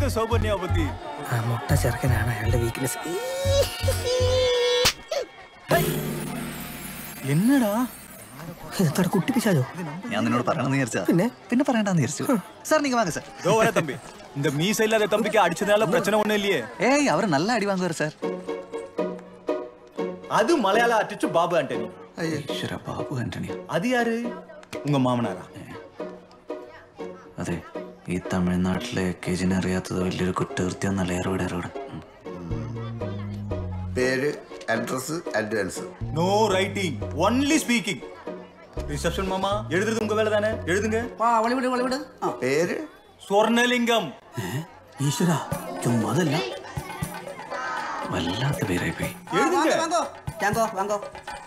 നിനക്ക് സൗപന്യ പറ്റി ആ മുട്ട ചെറുക്കനാണ് അയാളുടെ വീക്ക്നെസ് എന്നടാ ഇതോടെ കുട്ടി പിശാചോ ഞാൻ നിന്നോട് പറയണമെന്ന് വിചാരിച്ചാ പിന്നെ? പിന്നെ പറയണ്ടെന്ന് വിചാരിച്ചു സാർ നീங்க வாங்க சார் இதோ வர தம்பி இந்த மீச இல்லாத தம்பிக்கு அடிச்சதுனால பிரச்சனை ஒண்ணும் இல்லையே ஏய் அவர் நல்ல அடி வாங்குவார் சார் அது மலையாள ஆர்டிஸ்ட் பாபு ஆண்டனி ഈശ്വര ബാബു ആന്റണി அது யாரு உங்க മാമനാരാ അതെ ഈ തമിഴ്നാട്ടിലെ കെജിനെ അറിയാത്തത് വലിയൊരു കുറ്റകൃത്യം ഏറോടെ ഏറോടെ പേര് address advance no writing only speaking reception மாமா எழுதுறது உங்க வேலை தானே எழுதுங்க പേര് സ്വർണലിംഗം ഈശ്വര ചുമ്മാതല്ല വല്ലാത്ത പേരായി പോയി எழுதுங்க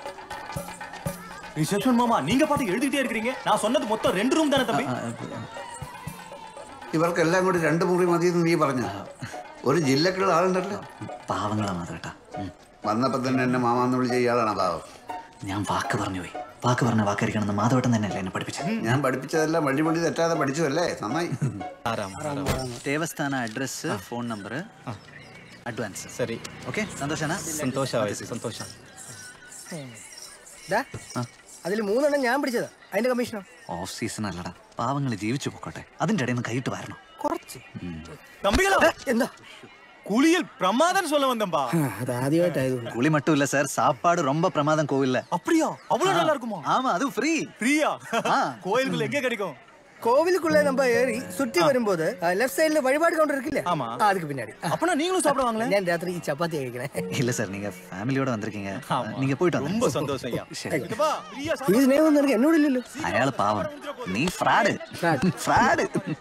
ரிசப்ஷன் மாமா நீங்க பார்த்து எழுதிட்டே இருக்கீங்க நான் சொன்னது மொத்தம் ரெண்டு ரூம் தானே தம்பி ഇവർക്കെല്ലാം കൂടി രണ്ട് മുറി മതി എന്ന് നീ പറഞ്ഞ ഒരു ജില്ലക്കുള്ള ആളുണ്ടല്ലോ പാവങ്ങളാ മാധവേട്ടാ ഉം. വന്നപ്പോ തന്നെ എന്നെ മാമാന്ന് വിളിച്ച ഇയാളാണ് പാവം ഞാൻ വാക്ക് പറഞ്ഞു പോയി വാക്ക് പറഞ്ഞ വാക്കരിക്കണമെന്ന് മാധവേട്ടൻ തന്നെയല്ലേ എന്നെ പഠിപ്പിച്ചത് ഞാൻ പഠിപ്പിച്ചതെല്ലാം വഴി വഴി തെറ്റാതെ പഠിച്ചതല്ലേ നന്നായി ದೇವಸ್ಥಾನ ಅಡ್ರೆಸ್ ಫೋನ್ ನಂಬರ್ ಅಡ್ವಾನ್ಸ್ சரி ಓಕೆ ಸಂತೋಷನಾ சந்தோஷம் சந்தோஷம் അതിൽ മൂന്നെണ്ണം ഞാൻ പിടിച്ചതാ അതിന്റെ കമ്മീഷനോ ഓഫ് സീസൺ അല്ലടാ പാവങ്ങൾ ജീവിച്ചു പോക്കോട്ടെ അതിന്റെ ഇടയിൽ നിന്ന് കൈയിട്ട് വരണം കുറച്ച് தம்பிகளா എന്താ குளியல் பிரமாதம் சொல்ல வந்தேன்பா അത് ആദ്യമായിട്ടായതുകൊണ്ട് குழி மட்டும் இல்ல சார் சாப்பாடு ரொம்ப பிரமாதம் கோவில்ல அப்படியா அவ்வளவு நல்லா இருக்குமா ஆமா அது ஃப்ரீ பிரியா ஆ. கோயிலுக்குள்ள எங்க கிடைக்கும் கோவிலுக்குள்ள நம்ம ஏறி சுற்றி வரும்போது லெஃப்ட் சைடுல வழிபாடு கவுண்டர் இருக்குல்ல ஆமா. ஆ, அதுக்கு பின்னாடி ஆ. அப்பனா நீங்களும் சாப்பிடுவாங்களே ഞാൻ രാത്രി ഈ ചപ്പാത്തി കഴിക്കണേ இல்ல சார் நீங்க ஃபேமிலியோட வந்திருக்கீங்க நீங்க போயிட்டு வாங்க. ரொம்ப சந்தோஷம் ஐயா ശരി. இதுப்பா, பிரியா ഈ സ്നേഹം നിനക്ക് എന്നോടില്ലല്ലോ അയാള് പാവം നീ ഫ്രാഡ് Fraud. ഫ്രാഡ്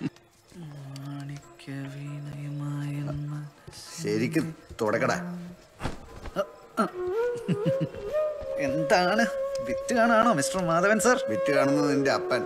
ശരിക്കും തുടക്കടാ എന്താണ് വിറ്റ് കാണാണോ മിസ്റ്റർ മാധവൻ സാർ വിറ്റ് കാണുന്നത് നിന്റെ അപ്പൻ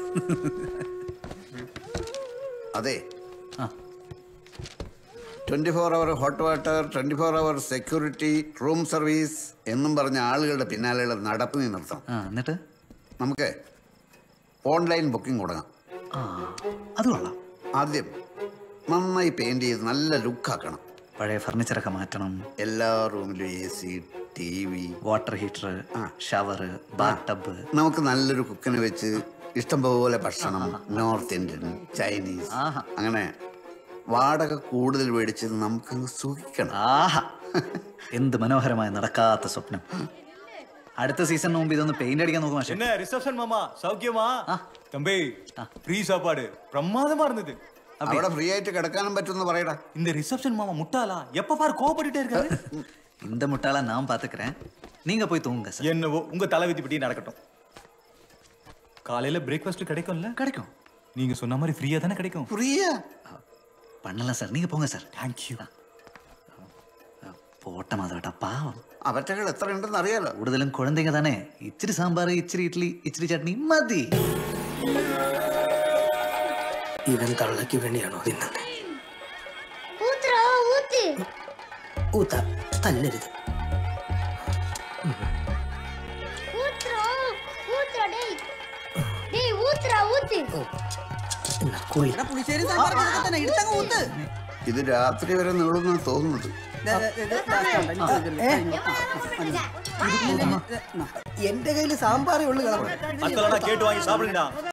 അതെ ആ. Twenty four hour hot water twenty four hour security room service എന്നും പറഞ്ഞ ആളുകളുടെ പിന്നാലെയുള്ള നടപ്പ് നീ നിർത്തണം ആ എന്നിട്ട് നമുക്ക് ഓൺലൈൻ ബുക്കിംഗ് തുടങ്ങാം ആ അത് കൊള്ളാം ആദ്യം നന്നായി പെയിന്റ് ചെയ്ത് നല്ല ലുക്കാക്കണം പഴയ ഫർണിച്ചറൊക്കെ മാറ്റണം എല്ലാ റൂമിലും A C T V water heater shower bathtub നമുക്ക് നല്ലൊരു കുക്കിനെ വെച്ച് ഇഷ്ടംപോലെ ഭക്ഷണം നോർത്ത് ഇന്ത്യൻ ചൈനീസ് ആഹാ. അങ്ങനെ വാടക കൂടുതൽ മേടിച്ച് നമുക്കങ്ങ് സുഖിക്കണം ആഹാ എന്ത് മനോഹരമായ നടക്കാത്ത സ്വപ്നം അടുത്ത സീസണിന് മുമ്പ് ഇതൊന്ന് പെയിന്റ് അടിക്കാൻ നോക്കും പക്ഷേ என்ன ரிசப்ஷன் மாமா சௌக்கியமா தம்பி ஃப்ரீ சாப்பாடு பிரமாதமா இருந்தது അവിടെ ഫ്രീ ആയിട്ട് കിടക്കാനും പറ്റുമെന്ന് പറയടാ இந்த ரிசப்ஷன் மாமா முட்டாளா எப்ப பாரு கோபப்பட்டுட்டே இருக்காரு இந்த முட்டாளா நான் பாத்துக்கிறேன் நீங்க போய் தூங்குங்க சார் என்னவோ உங்க தலைவிதி படி நடக்கட்டும் காலையில பிரேக்ஃபாஸ்ட் கிடைக்கும்ல கிடைக்கும் நீங்க சொன்ன மாதிரி ஃப்ரீயா தானே கிடைக்கும் ഫ്രീയാ பண்ணலாம் சார் நீங்க போங்க சார் தேங்க்யூ போட்ட மாதவட்டா பாவம் അവറ്റകൾ എത്ര ഉണ്ടെന്ന് അറിയാലോ കൂടുതലും കുഴന്തേങ്ങ തന്നെ ഇച്ചിരി സാമ്പാർ ഇച്ചിരി ഇഡ്ഡലി ഇച്ചിരി ചട്നി മതി ഇവൻ തള്ളയ്ക്ക് വേണ്ടിയാണോ തിന്നുന്നത് ஊத்துறா ஊத்து ഊത്ത തല്ലരുത് ஊத்துறா ஊத்துறா டேய் டேய் ஊத்துறா ஊத்து എന്നാ കുളി ഇത് രാത്രി വരെ നീളുന്ന തോന്നുന്നത് എന്റെ കയ്യിൽ സാമ്പാറേ ഉള്ളു കളർ அடுத்த கேட்டு வாங்கி சாப்பிடுங்கடா